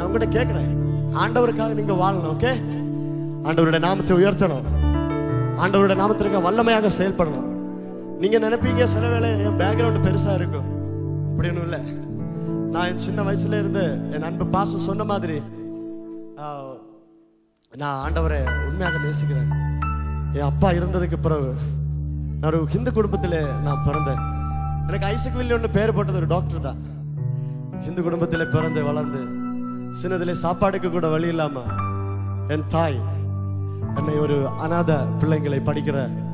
உங்ககிட்ட கேட்கிறேன் ஆண்டவருக்காக நீங்க வாழணும் ஓகே ஆண்டவருடைய நாமத்தை உயர்த்தணும் ஆண்டவருடைய நாமத்திற்கு வல்லமையாக செயல்படணும் நீங்க நினைப்பீங்க சில வேளை என் பேக்ரவுண்ட் பெருசா இருக்கும் அப்படின்னு இல்லை நான் என் சின்ன வயசுல இருந்து என் அன்பு பாசம் சொன்ன மாதிரி ஆஹ், நான் ஆண்டவரை உண்மையாக நேசிக்கிறேன் என் அப்பா இருந்ததுக்கு பிறகு நான் ஒரு ஹிந்து குடும்பத்தில் நான் பிறந்தேன் எனக்கு ஐசக் வில்லியன்னு பேர் போட்டது ஒரு டாக்டர் தான் ஹிந்து குடும்பத்தில் பிறந்து வளர்ந்து சின்னதிலே சாப்பாடுக்கு கூட வழி இல்லாம என் தாய் என்னை ஒரு அநாத பிள்ளைங்களை படிக்கிற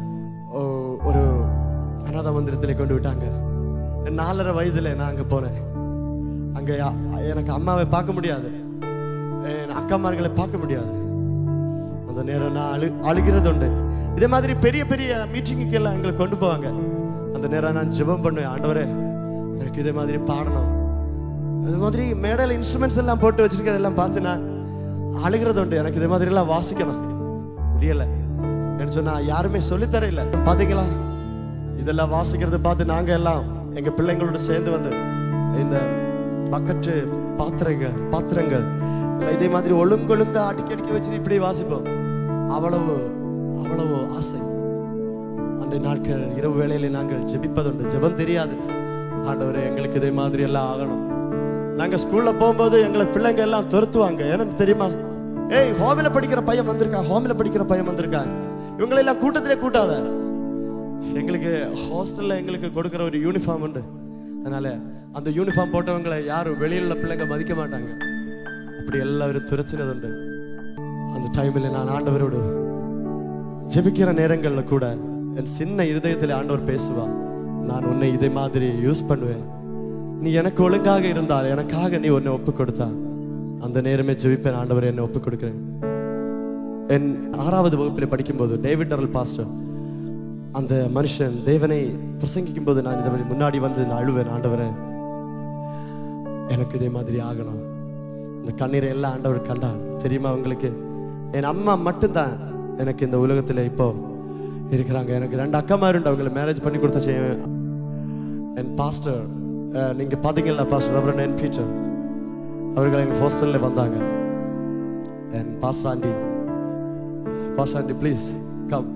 ஓ- ஒரு அநாத மந்திரத்திலே கொண்டு விட்டாங்க என் நாலரை வயதுல நான் அங்க போனேன் அங்க யா- எனக்கு அம்மாவை பார்க்க முடியாது என் அக்காமார்களை பார்க்க முடியாது அந்த நேரம் நான் அழு அழுகிறது உண்டு இதே மாதிரி பெரிய பெரிய மீட்டிங்குக்கு எல்லாம் எங்களை கொண்டு போவாங்க அந்த நேரம் நான் ஜெபம் பண்ணுவேன் ஆண்டவரே எனக்கு இதே மாதிரி பாடணும் அது மாதிரி மேடையில் இன்ஸ்ட்ருமெண்ட்ஸ் எல்லாம் போட்டு வச்சிருக்கிறதெல்லாம் பார்த்து நான் அழுகிறது உண்டு எனக்கு இதே மாதிரி எல்லாம் வாசிக்கணும் முடியல என்று சொன்னா யாருமே சொல்லித்தர இல்லை பாத்தீங்களா இதெல்லாம் வாசிக்கிறது பார்த்து நாங்க எல்லாம் எங்க பிள்ளைங்களோட சேர்ந்து வந்து இந்த பக்கத்து பாத்திரங்கள் பாத்திரங்கள் இதே மாதிரி ஒழுங்கொழுங்கா அடிக்கி அடிக்கி வச்சு இப்படி வாசிப்போம் அவ்வளவு அவ்வளவு ஆசை அன்றைய நாட்கள் இரவு வேளையில நாங்கள் ஜெபிப்பதுண்டு ஜெபம் தெரியாது ஆண்டவரே எங்களுக்கு இதே மாதிரி எல்லாம் ஆகணும் நாங்க ஸ்கூல்ல போகும்போது எங்களை பிள்ளைங்க எல்லாம் துரத்துவாங்க ஏன்னு தெரியுமா ஏய் ஹோமில படிக்கிற பையன் வந்திருக்கான் ஹோமில படிக்கிற பையன் வந்திருக்கான் இவங்களை எல்லாம் கூட்டத்திலே கூட்டாத எங்களுக்கு ஹாஸ்டல்ல எங்களுக்கு கொடுக்கிற ஒரு யூனிஃபார்ம் உண்டு அதனால அந்த யூனிஃபார்ம் போட்டவங்களை யாரும் வெளியில உள்ள பிள்ளைங்க மதிக்க மாட்டாங்க அப்படி எல்லாரும் துரத்தினது உண்டு அந்த டைம்ல நான் ஆண்டவரோடு ஜெபிக்கிற நேரங்கள்ல கூட என் சின்ன இருதயத்தில் ஆண்டவர் பேசுவா நான் உன்னை இதே மாதிரி யூஸ் பண்ணுவேன் நீ எனக்கு ஒழுங்காக இருந்தால் எனக்காக நீ உன்னை ஒப்பு கொடுத்தா அந்த நேரமே ஜெபிப்பேன் ஆண்டவர் என்னை ஒப்பு கொடுக்கிறேன் என் ஆறாவது வகுப்பில் படிக்கும்போது டேவிட் அருள் பாஸ்டர் அந்த மனுஷன் தேவனை பிரசங்கிக்கும் போது நான் இதை முன்னாடி வந்து நான் அழுவேன் ஆண்டவரே எனக்கு இதே மாதிரி ஆகணும் இந்த கண்ணீரை எல்லாம் ஆண்டவர் கண்டார் தெரியுமா உங்களுக்கு என் அம்மா மட்டும்தான் எனக்கு இந்த உலகத்துல இப்போ இருக்கிறாங்க எனக்கு ரெண்டு அக்காமாருண்டு அவங்களை மேரேஜ் பண்ணி கொடுத்த செய்ய என் பாஸ்டர் அஹ், நீங்க பாத்தீங்களா பாஸ்டர் ரெவரன் என் பீட்டர் அவர்கள் எங்க ஹாஸ்டல்ல வந்தாங்க என் pastor aunty pastor aunty please come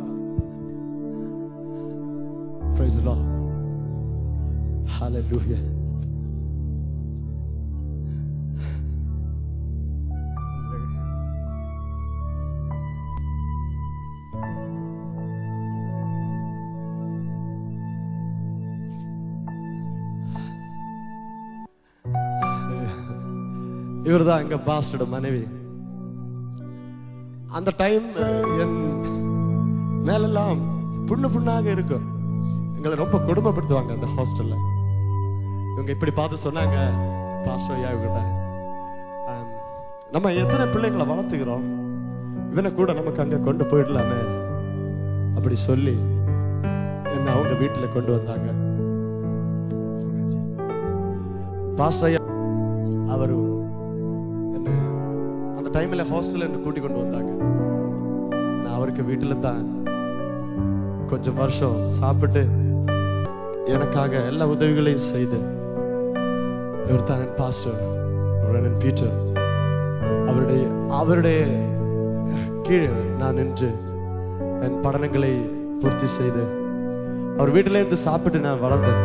Praise the Lord. Hallelujah. இவர்தான் எங்க பாஸ்டரோட மனைவி அந்த டைம் என் மேலெல்லாம் புண்ணு புண்ணாக இருக்கும் எங்களை ரொம்ப கொடுமைப்படுத்துவாங்க அந்த ஹாஸ்டல்ல இவங்க இப்படி பார்த்து சொன்னாங்க பாஸ்டர் ஐயா இவங்கிட்ட ஆம், நம்ம எத்தனை பிள்ளைங்களை வளர்த்துக்கிறோம் இவனை கூட நமக்கு அங்க கொண்டு போயிடலாமே அப்படி சொல்லி என்ன அவங்க வீட்டுல கொண்டு வந்தாங்க பாஸ்டர் ஐயா அவரு என்ன அந்த டைம்ல ஹாஸ்டல்ல இருந்து கூட்டி கொண்டு வந்தாங்க நான் அவருக்கு வீட்டுல தான் கொஞ்சம் வருஷம் சாப்பிட்டு எனக்காக எல்லா உதவிகளையும் செய்து இவர் தான் என் பாஸ்டர் என் பீட்டர் அவருடைய அவருடைய கீழே நான் நின்று என் படனங்களை பூர்த்தி செய்து அவர் வீட்டில இருந்து சாப்பிட்டு நான் வளர்ந்தேன்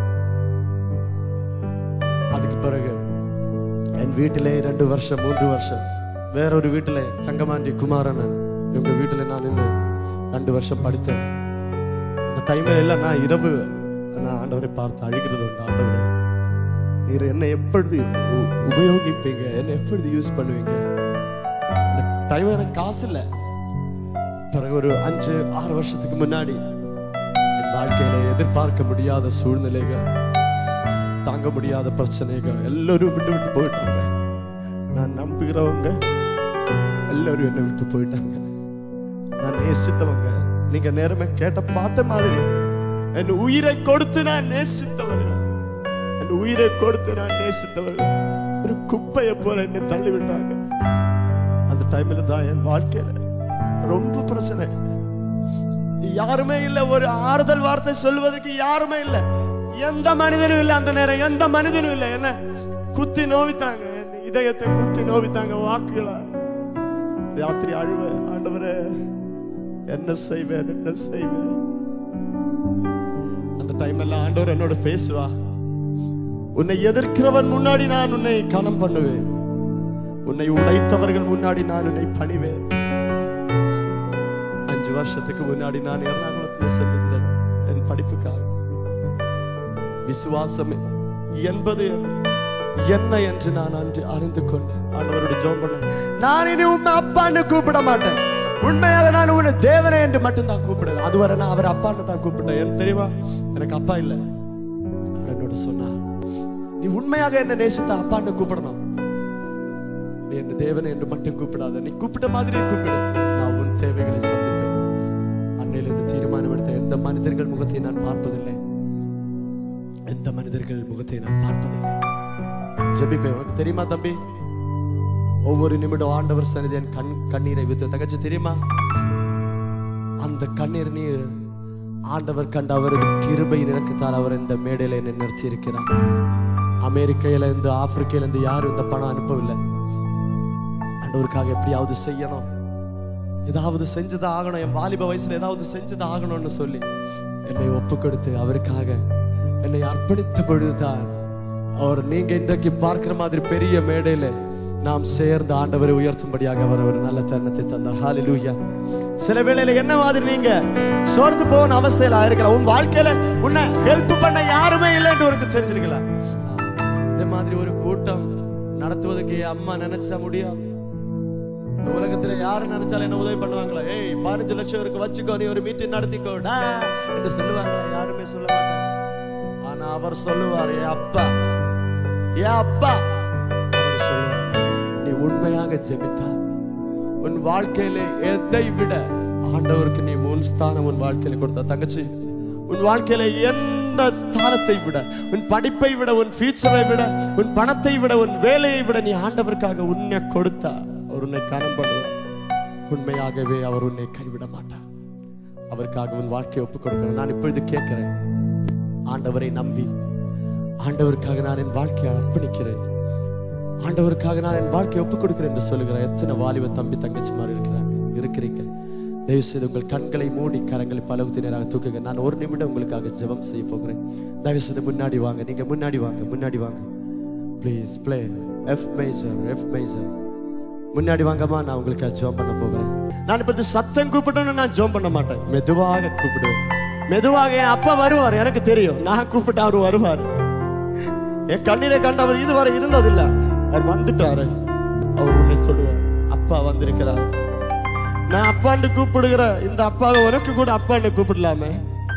அதுக்கு பிறகு என் வீட்டிலே ரெண்டு வருஷம் மூன்று வருஷம் வேறொரு வீட்டிலே சங்கமாண்டி குமாரன் இவங்க வீட்டில நான் நின்று ரெண்டு வருஷம் படித்தேன் இந்த டைம்ல எல்லாம் நான் இரவு நான் ஆண்டவரை பார்த்து அழுகிறது உண்டு ஆண்டவரே நீர் என்னை எப்படி உ- உபயோகிப்பீங்க என்னை எப்படி யூஸ் பண்ணுவீங்க இந்த டைம் எனக்கு காசு இல்லை பிறகு ஒரு அஞ்சு ஆறு வருஷத்துக்கு முன்னாடி என் வாழ்க்கையில எதிர்பார்க்க முடியாத சூழ்நிலைகள் தாங்க முடியாத பிரச்சனைகள் எல்லாரும் விட்டு விட்டு போயிட்டாங்க நான் நம்புகிறவங்க எல்லாரும் என்னை விட்டு போயிட்டாங்க நான் நேசித்தவங்க நீங்க நேரமே கேட்ட பாட்ட மாதிரி என் உயிரை கொடுத்து நான் நேசித்தவர்கள் என் உயிரை கொடுத்து நான் நேசித்தவர்கள் ஒரு குப்பையை போல என்னை தள்ளி விட்டாங்க அந்த டைம்ல தான் என் வாழ்க்கையில ரொம்ப பிரச்சனை யாருமே இல்ல ஒரு ஆறுதல் வார்த்தை சொல்வதற்கு யாருமே இல்ல எந்த மனிதனும் இல்ல அந்த நேரம் எந்த மனிதனும் இல்ல என்ன குத்தி நோவித்தாங்க என்னை இதயத்தை குத்தி நோவித்தாங்க வாக்குகளா ராத்திரி அழுவ ஆண்டவரே என்ன செய்வேன் என்ன செய்வேன் அந்த டைம் எல்லாம் ஆண்டவர் என்னோட பேசுவா உன்னை எதிர்க்கிறவன் முன்னாடி நான் உன்னை கனம் பண்ணுவேன் உன்னை உடைத்தவர்கள் முன்னாடி நான் உன்னை பணிவேன் அஞ்சு வருஷத்துக்கு முன்னாடி நான் எர்ணாகுளத்தில் சென்றிருந்தேன் என் படிப்புக்காக விசுவாசம் என்பது என்ன என்று நான் அன்று அறிந்து கொண்டேன் ஆண்டவருடைய ஜோம் பண்ண நான் இனி உண்மை அப்பான்னு கூப்பிட மாட்டேன் உண்மையாக நான் உன்னை தேவனே என்று மட்டும்தான் கூப்பிடுவேன் அதுவரை நான் அவர் அப்பான்னு தான் கூப்பிட்டேன் எனக்கு தெரியுமா எனக்கு அப்பா இல்லை அவர் என்னோட சொன்னார் நீ உண்மையாக என்ன நேசித்த அப்பான்னு கூப்பிடணும் நீ என்ன தேவனை என்று மட்டும் கூப்பிடாத நீ கூப்பிட்ட மாதிரியே கூப்பிடு நான் உன் தேவைகளை சந்திப்பேன் அன்னையிலிருந்து தீர்மானம் எடுத்த எந்த மனிதர்கள் முகத்தை நான் பார்ப்பதில்லை எந்த மனிதர்கள் முகத்தை நான் பார்ப்பதில்லை ஜெபிப்பேன் உனக்கு தெரியுமா தம்பி ஒவ்வொரு நிமிடம் ஆண்டவர் சன்னிதி என் கண் கண்ணீரை வித்து தகச்சு தெரியுமா அந்த கண்ணீர் நீர் ஆண்டவர் கண்ட அவரது கிருபை நிறக்கத்தால் அவர் இந்த மேடையில என்னை நிறுத்தி இருக்கிறார் அமெரிக்கையில இருந்து ஆப்பிரிக்கையில இருந்து யாரும் இந்த பணம் அனுப்பவில்லை ஆண்டவருக்காக எப்படியாவது செய்யணும் ஏதாவது செஞ்சுதான் ஆகணும் என் வாலிப வயசுல ஏதாவது செஞ்சுதான் ஆகணும்னு சொல்லி என்னை ஒப்பு கொடுத்து அவருக்காக என்னை அர்ப்பணித்த பொழுதுதான் அவர் நீங்க இன்றைக்கு பார்க்கிற மாதிரி பெரிய மேடையில நாம் சேர்ந்து ஆண்டவரை உயர்த்தும்படியாக அவர் ஒரு நல்ல தருணத்தை தந்தார் ஹalleluya சில வேளையில என்ன மாதிரி நீங்க சோர்ந்து போன அவஸ்தையில இருக்கலாம் உன் வாழ்க்கையில உன்னை ஹெல்ப் பண்ண யாருமே இல்லைன்னு உனக்கு தெரிஞ்சிருக்கலாம் இந்த மாதிரி ஒரு கூட்டம் நடத்துவதற்கு என் அம்மா நினைச்சா முடியாது இந்த உலகத்துல யாரு நினைச்சாலும் என்ன உதவி பண்ணுவாங்களா ஏய் பதினஞ்சு லட்சம் இருக்கு வச்சுக்கோ நீ ஒரு மீட்டிங் நடத்திக்கோடா என்று சொல்லுவாங்களா யாருமே சொல்ல மாட்டாங்க ஆனா அவர் சொல்லுவார் என் அப்பா என் அப்பா அவர் சொல்லுவார் நீ உண்மையாக ஜெபித்தா உன் வாழ்க்கையில எதை விட ஆண்டவருக்கு நீ முன் ஸ்தானம் உன் வாழ்க்கையில கொடுத்த தங்கச்சி உன் வாழ்க்கையில எந்த ஸ்தானத்தை விட உன் படிப்பை விட உன் ஃபியூச்சரை விட உன் பணத்தை விட உன் வேலையை விட நீ ஆண்டவருக்காக உன்னை கொடுத்தா அவர் உன்னை கனம் பண்ணுவார் உண்மையாகவே அவர் உன்னை கைவிட மாட்டார் அவருக்காக உன் வாழ்க்கையை ஒப்புக் கொடுக்கிறேன் நான் இப்பொழுது கேட்கிறேன் ஆண்டவரை நம்பி ஆண்டவருக்காக நான் என் வாழ்க்கையை அர்ப்பணிக்கிறேன் ஆண்டவருக்காக நான் என் வாழ்க்கையை ஒப்புக் கொடுக்கிறேன் என்று சொல்லுகிறேன் எத்தனை வாலிப தம்பி தங்கச்சி மாதிரி இருக்கிறாங்க இருக்கிறீங்க தயவு செய்து உங்கள் கண்களை மூடி கரங்களை பலவுத்தினராக தூக்குங்க நான் ஒரு நிமிடம் உங்களுக்காக ஜெபம் செய்ய போகிறேன் தயவு செய்து முன்னாடி வாங்க நீங்க முன்னாடி வாங்க முன்னாடி வாங்க please play F major F major முன்னாடி வாங்கம்மா நான் உங்களுக்கு ஜோம் பண்ண போகிறேன் நான் இப்ப சத்தம் கூப்பிட்டோன்னு நான் ஜோம் பண்ண மாட்டேன் மெதுவாக கூப்பிடுவேன் மெதுவாக என் அப்பா வருவார் எனக்கு தெரியும் நான் கூப்பிட்டு அவர் வருவார் என் கண்ணீரை கண்டு அவர் இதுவரை இருந்ததில்ல அவர் வந்துட்டாரு அவர் உன்னை சொல்லுவார் அப்பா வந்திருக்கிறார் நான் அப்பான்னு கூப்பிடுகிற இந்த அப்பாவை உனக்கு கூட அப்பான்னு கூப்பிடலாமே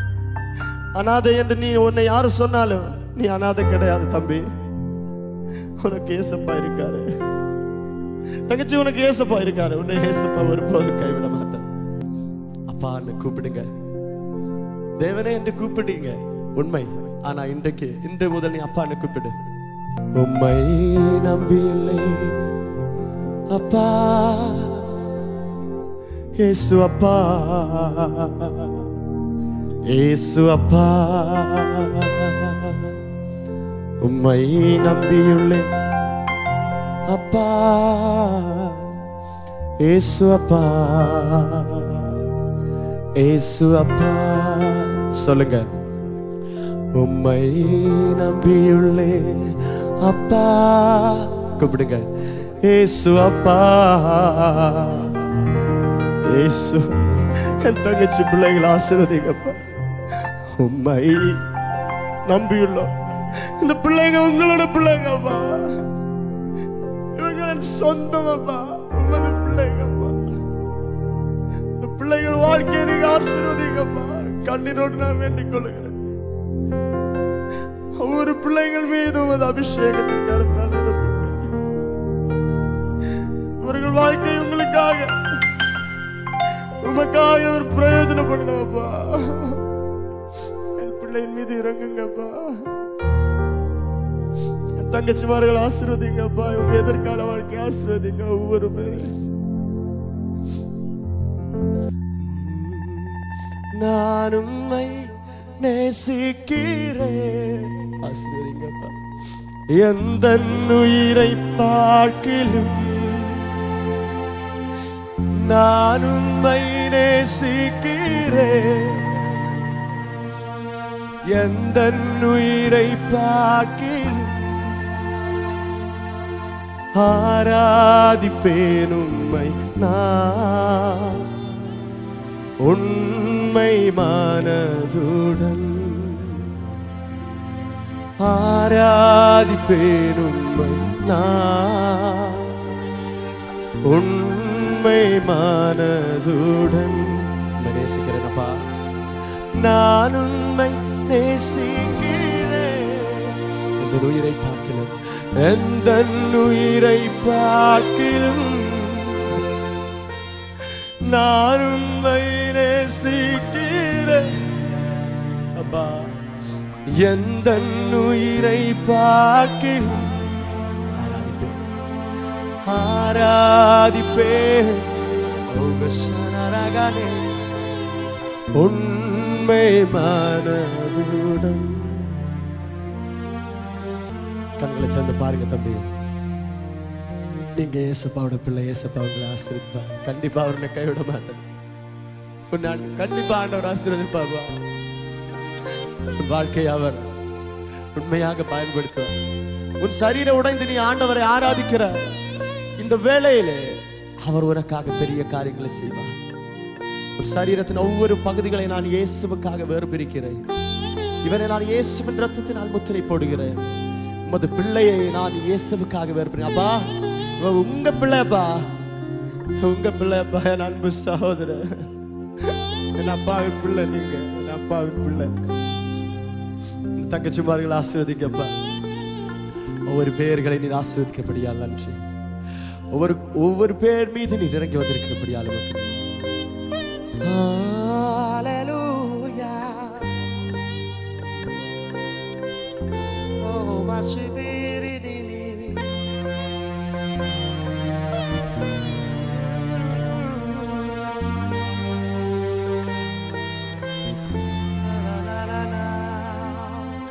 அனாதை என்று நீ உன்னை யாரு சொன்னாலும் நீ அனாதை கிடையாது தம்பி உனக்கு ஏசப்பா இருக்காரு தங்கச்சி உனக்கு ஏசப்பா இருக்காரு உன்னை ஏசப்பா ஒருபோதும் கைவிட மாட்டார் அப்பான்னு கூப்பிடுங்க தேவனே என்று கூப்பிடுங்க உண்மை ஆனா இன்றைக்கு இன்று முதல் நீ அப்பான்னு கூப்பிடு உம்மை நம்பியில்லை அப்பா ஏசு அப்பா ஏசு அப்பா உம்மை நம்பியுள்ளேன் அப்பா ஏசு அப்பா ஏசு அப்பா சொல்லுங்க உம்மை நம்பியுள்ளே அப்பா கூப்பிடுங்க ஏசு அப்பா ஏசு என் தங்கச்சி பிள்ளைகள் ஆசீர்வதிங்கப்பா உம்மை நம்பியுள்ளோம் இந்த பிள்ளைங்க உங்களோட பிள்ளைங்கப்பா இவங்க என் சொந்தமப்பா உங்களோட பிள்ளைங்கப்பா இந்த பிள்ளைகள் வாழ்க்கையை நீங்க ஆசீர்வதிங்கப்பா கண்ணீரோடு நான் வேண்டிக் கொள்கிறேன் ஒவ்வொரு பிள்ளைகள் மீது உமது அபிஷேகத்தின் கருத்தால் நிரப்புங்க. இவர்கள் வாழ்க்கை உங்களுக்காக உமக்காக ஒரு பிரயோஜனப்படணும்ப்பா என் பிள்ளையின் மீது இறங்குங்கப்பா என் தங்கச்சிமார்கள் ஆசீர்வதிங்கப்பா இவங்க எதிர்கால வாழ்க்கை ஆசீர்வதிங்க ஒவ்வொரு பேரும் நான் உம்மை நேசிக்கிறேன் ஆசீர்வதிங்கப்பா எந்த உயிரை பார்க்கிலும் நான் உண்மை நேசிக்கிறேன் எந்த உயிரை பார்க்கிலும் ஆராதிப்பேன் உண்மை நான் உண்மை மனதுடன் ஆராதிப்பேன் உண்மை நான் உண்மை மனதுடன் உண்மை நேசிக்கிறேனப்பா நான் உண்மை நேசிக்கிறேன் எந்த உயிரை பார்க்கலாம் எந்த உயிரை பார்க்கிலும் நான் உண்மை நேசிக்கிறேன் அப்பா எந்த உயிரை பார்க்கிலும் ஆராதிப்பேன் ஆராதிப்பேன் உங்க சனரகனே உண்மை மனதுடன் கண்களை திறந்து பாருங்க தம்பி நீங்க ஏசப்பாவோட பிள்ளை ஏசப்பா உங்களை ஆசிரியப்பா கண்டிப்பா அவரை கைவிட மாட்டேன் உன்னை ஆண்டு- கண்டிப்பா ஆண்டவர் ஆசீர்வதிப்பார்வா உன் வாழ்க்கையை அவர் உண்மையாக பயன்படுத்துவார் உன் சரீர உடைந்து நீ ஆண்டவரை ஆராதிக்கிற இந்த வேளையிலே அவர் உனக்காக பெரிய காரியங்களை செய்வார் உன் சரீரத்தின் ஒவ்வொரு பகுதிகளை நான் இயேசுவுக்காக வேறு பிரிக்கிறேன் இவனை நான் இயேசுவின் ரத்தத்தினால் முத்திரை போடுகிறேன் உமது பிள்ளையை நான் இயேசுவுக்காக வேறு பிரி- அப்பா இவன் உங்க பிள்ளைப்பா உங்க பிள்ளைப்பா என் அன்பு சகோதரர் என் அப்பாவின் பிள்ளை நீங்க என் அப்பாவின் பிள்ளை இந்த தங்கச்சிமார்கள் ஆசீர்வதிக்கப்பா ஒவ்வொரு பேர்களை நீர் ஆசீர்வதிக்கப்படியால் நன்றி ஒவ்வொரு ஒவ்வொரு பேர் மீது நீர் இறங்கி வந்திருக்கிறபடியால் உமக்கு Hallelujah. Oh, my shibiri-di-di-di. Na-na-na-na.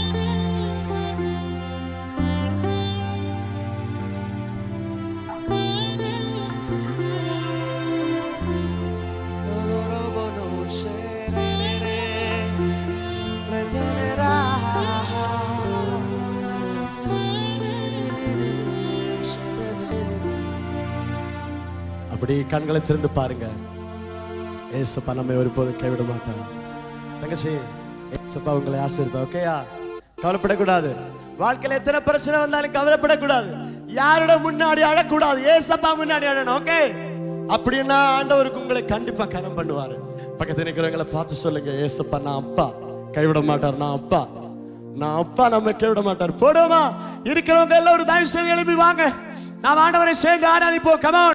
அப்படி கண்களை திறந்து பாருங்க ஏசப்பா நம்மை ஒருபோதும் கைவிட மாட்டார் தங்கச்சி ஏசப்பா உங்களை ஆசீர்வா ஓகேயா கவலைப்படக்கூடாது வாழ்க்கையில எத்தனை பிரச்சனை வந்தாலும் கவலைப்படக்கூடாது யாரோட முன்னாடி அழக்கூடாது ஏசப்பா முன்னாடி அழணும் ஓகே அப்படின்னா ஆண்டவருக்கு உங்களை கண்டிப்பா கனம் பண்ணுவாரு பக்கத்துல இருக்கிறவங்களை பார்த்து சொல்லுங்க ஏசப்பா நான் அப்பா கைவிட மாட்டார் நான் அப்பா நான் அப்பா நம்ம கைவிட மாட்டார் போடுவோமா இருக்கிறவங்க எல்லாம் ஒரு தயவு செய்து எழுப்பி வாங்க நாம் ஆண்டவரை சேர்ந்து ஆராதிப்போம் கமா